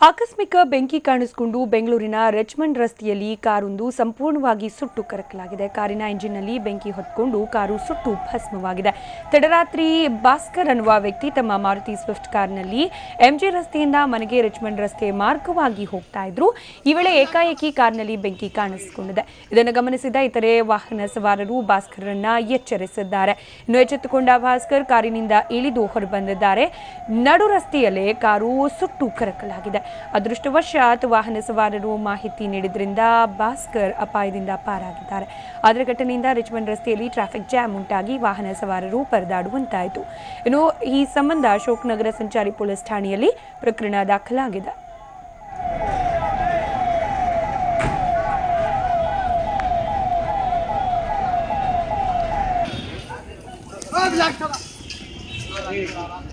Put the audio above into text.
ಆಕಸ್ಮಿಕ ಬೆಂಕಿ ಕಾಣಿಸಿಕೊಂಡು ಬೆಂಗಳೂರಿನ ರಿಚ್ಮಂಡ್ ರಸ್ತೆಯಲ್ಲಿ ಕಾರೊಂದು ಸಂಪೂರ್ಣವಾಗಿ ಸುಟ್ಟು ಕರಕಲಾಗಿದೆ ಕಾರಿನ ಎಂಜಿನ್ನಲ್ಲಿ ಬೆಂಕಿ ಹೊತ್ಕೊಂಡು ಕಾರು ಸುಟ್ಟು ಭಸ್ಮವಾಗಿದೆ ತಡರಾತ್ರಿ ಭಾಸ್ಕರ್ ಅನ್ನುವ ವ್ಯಕ್ತಿ ತಮ್ಮ ಮಾರುತಿ ಸ್ವಿಫ್ಟ್ ಕಾರ್ನಲ್ಲಿ ಎಂಜಿ ರಸ್ತೆಯಿಂದ ಮನೆಗೆ ರಿಚ್ಮಂಡ್ ರಸ್ತೆ ಮಾರ್ಗವಾಗಿ ಹೋಗ್ತಾ ಇದ್ರು ಈ ವೇಳೆ ಏಕಾಏಕಿ ಕಾರ್ನಲ್ಲಿ ಬೆಂಕಿ ಕಾಣಿಸಿಕೊಂಡಿದೆ ಇದನ್ನು ಗಮನಿಸಿದ ಇತರೆ ವಾಹನ ಸವಾರರು ಭಾಸ್ಕರ್ರನ್ನ ಎಚ್ಚರಿಸಿದ್ದಾರೆ ಇನ್ನು ಎಚ್ಚೆತ್ತುಕೊಂಡ ಭಾಸ್ಕರ್ ಕಾರಿನಿಂದ ಇಳಿದು ಹೊರಬಂದಿದ್ದಾರೆ ನಡು ರಸ್ತೆಯಲ್ಲೇ ಕಾರು ಸುಟ್ಟು ಕರಕಲಾಗಿದೆ ಅದೃಷ್ಟವಶಾತ್ ವಾಹನ ಸವಾರರು ಮಾಹಿತಿ ನೀಡಿದ್ರಿಂದ ಭಾಸ್ಕರ್ ಅಪಾಯದಿಂದ ಪಾರಾಗಿದ್ದಾರೆ ಆದರೆ ಘಟನೆಯಿಂದ ರಿಚ್ಮಂಡ್ ರಸ್ತೆಯಲ್ಲಿ ಟ್ರಾಫಿಕ್ ಜಾಮ್ ಉಂಟಾಗಿ ವಾಹನ ಸವಾರರು ಪರದಾಡುವಂತಾಯಿತು ಇನ್ನು ಈ ಸಂಬಂಧ ಅಶೋಕ್ ನಗರ ಸಂಚಾರಿ ಪೊಲೀಸ್ ಠಾಣೆಯಲ್ಲಿ ಪ್ರಕರಣ ದಾಖಲಾಗಿದೆ Ah,